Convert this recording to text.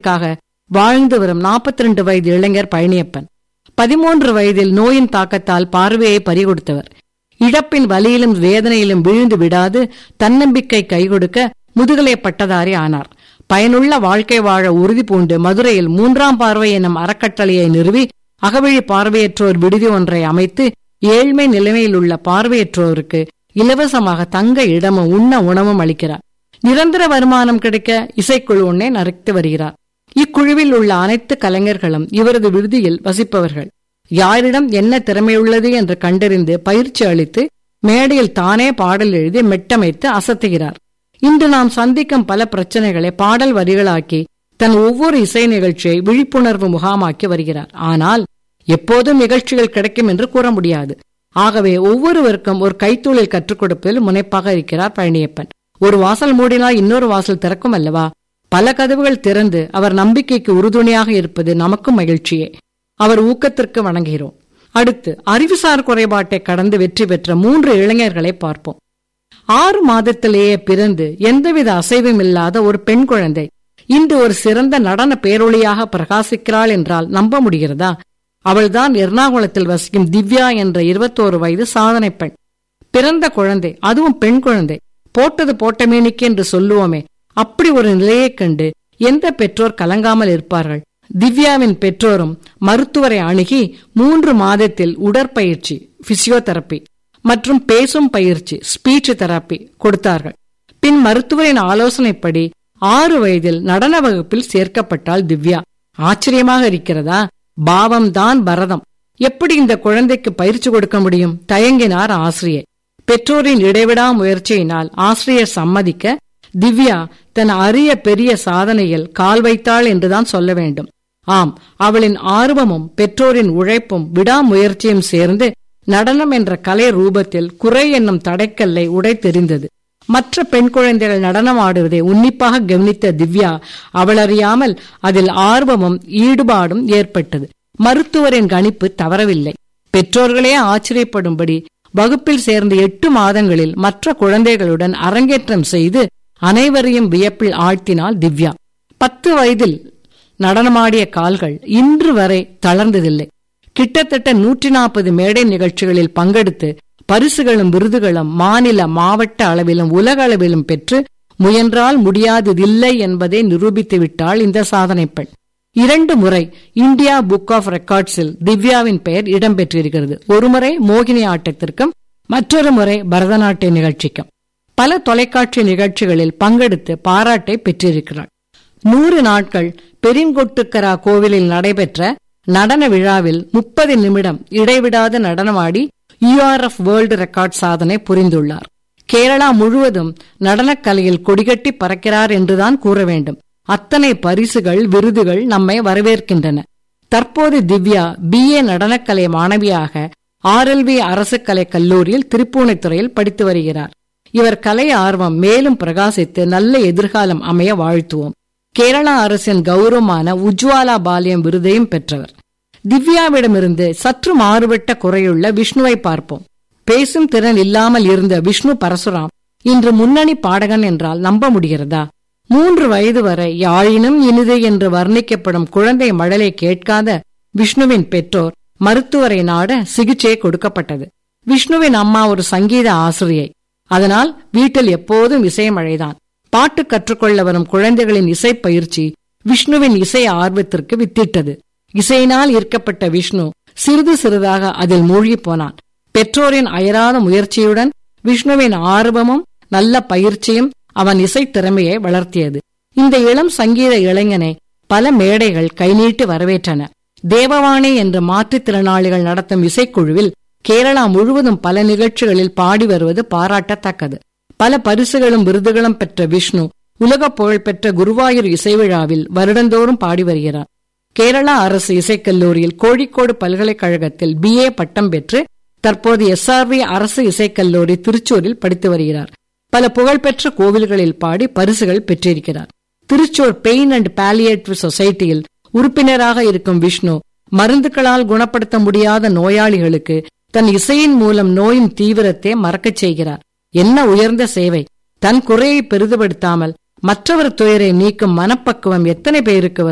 குணத்திற்காக வாழ்ந்து வரும் 42 வயது இளைஞர் பழனியப்பன் பதிமூன்று வயதில் நோயின் தாக்கத்தால் பார்வையை பறிகொடுத்தவர் இழப்பின் வலியிலும் வேதனையிலும் விழுந்து விடாது தன்னம்பிக்கை கைகொடுக்க முதுகலை பட்டதாரி ஆனார் பயனுள்ள வாழ்க்கை வாழ உறுதி பூண்டு மதுரையில் மூன்றாம் பார்வை எனும் அறக்கட்டளையை நிறுவி அகவழி பார்வையற்றோர் விடுதி ஒன்றை அமைத்து ஏழ்மை நிலைமையில் உள்ள பார்வையற்றோருக்கு இலவசமாக தங்க இடமும் உண்ண உணவும் அளிக்கிறார் நிரந்தர வருமானம் கிடைக்க இசைக்குழு ஒன்றை நடத்தி வருகிறார் இக்குழுவில் உள்ள அனைத்து கலைஞர்களும் இவரது விடுதியில் வசிப்பவர்கள் யாரிடம் என்ன திறமையுள்ளது என்று கண்டறிந்து பயிற்சி அளித்து மேடையில் தானே பாடல் எழுதி மெட்டமைத்து அசத்துகிறார் இன்று நாம் சந்திக்கும் பல பிரச்சனைகளை பாடல் வரிகளாக்கி தன் ஒவ்வொரு இசை நிகழ்ச்சியை விழிப்புணர்வு முகாமாக்கி வருகிறார் ஆனால் எப்போதும் நிகழ்ச்சிகள் கிடைக்கும் என்று கூற முடியாது ஆகவே ஒவ்வொருவருக்கும் ஒரு கைத்தொழில் கற்றுக் கொடுப்பதில் முனைப்பாக இருக்கிறார் பழனியப்பன் ஒரு வாசல் மூடினால் இன்னொரு வாசல் திறக்கும் அல்லவா பல கதவுகள் திறந்து அவர் நம்பிக்கைக்கு உறுதுணையாக இருப்பது நமக்கும் மகிழ்ச்சியே அவர் ஊக்கத்திற்கு வணங்குகிறோம் அடுத்து அறிவுசார் குறைபாட்டை கடந்து வெற்றி பெற்ற மூன்று இளைஞர்களை பார்ப்போம் ஆறு மாதத்திலேயே பிறந்து எந்தவித அசைவும் இல்லாத ஒரு பெண் குழந்தை இன்று ஒரு சிறந்த நடன பேரொளியாக பிரகாசிக்கிறாள் என்றால் நம்ப முடிகிறதா அவள்தான் எர்ணாகுளத்தில் வசிக்கும் திவ்யா என்ற இருபத்தோரு வயது சாதனை பெண் பிறந்த குழந்தை அதுவும் பெண் குழந்தை போட்டது போட்ட மேனிக்கு என்று சொல்லுவோமே அப்படி ஒரு நிலையைக் கண்டு எந்த பெற்றோர் கலங்காமல் இருப்பார்கள் திவ்யாவின் பெற்றோரும் மருத்துவரை அணுகி மூன்று மாதத்தில் உடற்பயிற்சி பிசியோதெரப்பி மற்றும் பேசும் பயிற்சி ஸ்பீச் தெரப்பி கொடுத்தார்கள் பின் மருத்துவரின் ஆலோசனைப்படி ஆறு வயதில் நடன வகுப்பில் சேர்க்கப்பட்டாள் திவ்யா ஆச்சரியமாக இருக்கிறதா பாவம் தான் பரதம் எப்படி இந்த குழந்தைக்கு பயிற்சி கொடுக்க முடியும் தயங்கினார் ஆசிரியர் பெற்றோரின் இடைவிடா முயற்சியினால் ஆசிரியர் சம்மதிக்க திவ்யா தன் அரிய பெரிய சாதனையில் கால் வைத்தாள் என்றுதான் சொல்ல வேண்டும் ஆம் அவளின் ஆர்வமும் பெற்றோரின் உழைப்பும் விடாமுயற்சியும் சேர்ந்து நடனம் என்ற கலை ரூபத்தில் குறை என்னும் தடைக்கல்லை உடைத்தெறிந்தது மற்ற பெண் குழந்தைகள் நடனம் ஆடுவதை உன்னிப்பாக கவனித்த திவ்யா அவளறியாமல் அதில் ஆர்வமும் ஈடுபாடும் ஏற்பட்டது மருத்துவரின் கணிப்பு தவறவில்லை பெற்றோர்களே ஆச்சரியப்படும்படி வகுப்பில் சேர்ந்த எட்டு மாதங்களில் மற்ற குழந்தைகளுடன் அரங்கேற்றம் செய்து அனைவரையும் வியப்பில் ஆழ்த்தினாள் திவ்யா பத்து வயதில் நடனமாடிய கால்கள் இன்று வரை தளர்ந்ததில்லை கிட்டத்தட்ட நூற்றி நாற்பது மேடை நிகழ்ச்சிகளில் பங்கெடுத்து பரிசுகளும் விருதுகளும் மாநில மாவட்ட அளவிலும் உலக அளவிலும் பெற்று முயன்றால் முடியாததில்லை என்பதை நிரூபித்து விட்டாள் இந்த சாதனை பெண் இரண்டு முறை இந்தியா புக் ஆஃப் ரெக்கார்ட்ஸில் திவ்யாவின் பெயர் இடம்பெற்றிருக்கிறது ஒருமுறை மோகினி ஆட்டத்திற்கும் மற்றொரு முறை பரதநாட்டிய நிகழ்ச்சிக்கும் பல தொலைக்காட்சி நிகழ்ச்சிகளில் பங்கெடுத்து பாராட்டை பெற்றிருக்கிறாள் நூறு நாட்கள் பெரிங்கொட்டுக்கரா கோவிலில் நடைபெற்ற நடன விழாவில் முப்பது நிமிடம் இடைவிடாது நடனமாடி யூஆர்எஃப் வேர்ல்டு ரெக்கார்ட் சாதனை புரிந்துள்ளார் கேரளா முழுவதும் நடனக்கலையில் கொடிகட்டி பறக்கிறார் என்றுதான் கூற வேண்டும் அத்தனை பரிசுகள் விருதுகள் நம்மை வரவேற்கின்றன தற்போது திவ்யா பிஏ நடனக்கலை மாணவியாக ஆர்எல்வி அரசு கலை கல்லூரியில் திருப்பூணித்துறையில் படித்து வருகிறார் இவர் கலை ஆர்வம் மேலும் பிரகாசித்து நல்ல எதிர்காலம் அமைய வாழ்த்துவோம் கேரளா அரசின் கௌரவமான உஜ்வாலா பாலியம் விருதையும் பெற்றவர் திவ்யாவிடமிருந்து சற்று மாறுபட்ட குறையுள்ள விஷ்ணுவை பார்ப்போம் பேசும் திறன் இல்லாமல் இருந்த விஷ்ணு பரசுராம் இன்று முன்னணி பாடகன் என்றால் நம்ப முடிகிறதா மூன்று வயது வரை யாழினும் இனிது என்று வர்ணிக்கப்படும் குழந்தை மழலை கேட்காத விஷ்ணுவின் பெற்றோர் மருத்துவரை நாட சிகிச்சை கொடுக்கப்பட்டது விஷ்ணுவின் அம்மா ஒரு சங்கீத ஆசிரியை அதனால் வீட்டில் எப்போதும் இசைமழைதான் பாட்டு கற்றுக்கொள்ள வரும் குழந்தைகளின் இசை பயிற்சி விஷ்ணுவின் இசை ஆர்வத்திற்கு வித்திட்டது இசையினால் ஈர்க்கப்பட்ட விஷ்ணு சிறிது சிறிதாக அதில் மூழ்கி போனான் பெற்றோரின் அயராத முயற்சியுடன் விஷ்ணுவின் ஆர்வமும் நல்ல பயிற்சியும் அவன் இசை திறமையை வளர்த்தியது இந்த இளம் சங்கீத இளைஞனை பல மேடைகள் கைநீட்டி வரவேற்றன தேவவாணி என்ற மாற்றுத்திறனாளிகள் நடத்தும் இசைக்குழுவில் கேரளா முழுவதும் பல நிகழ்ச்சிகளில் பாடி வருவது பாராட்டத்தக்கது பல பரிசுகளும் விருதுகளும் பெற்ற விஷ்ணு உலக புகழ்பெற்ற குருவாயூர் இசை விழாவில் வருடந்தோறும் பாடி வருகிறார் கேரளா அரசு இசைக்கல்லூரியில் கோழிக்கோடு பல்கலைக்கழகத்தில் பிஏ பட்டம் பெற்று தற்போது எஸ்ஆர்வி அரசு இசைக்கல்லூரி திருச்சூரில் படித்து வருகிறார் பல புகழ்பெற்ற கோவில்களில் பாடி பரிசுகள் பெற்றிருக்கிறார் திருச்சூர் பெயின் அண்ட் பாலியேட்டிவ் சொசைட்டியில் உறுப்பினராக இருக்கும் விஷ்ணு மருந்துகளால் குணப்படுத்த முடியாத நோயாளிகளுக்கு தன் இசையின் மூலம் நோயின் தீவிரத்தை மறக்கச் செய்கிறார் என்ன உயர்ந்த சேவை தன் குறையை பெரிதுபடுத்தாமல் மற்றவர் துயரை நீக்கும் மனப்பக்குவம் எத்தனை பேருக்கு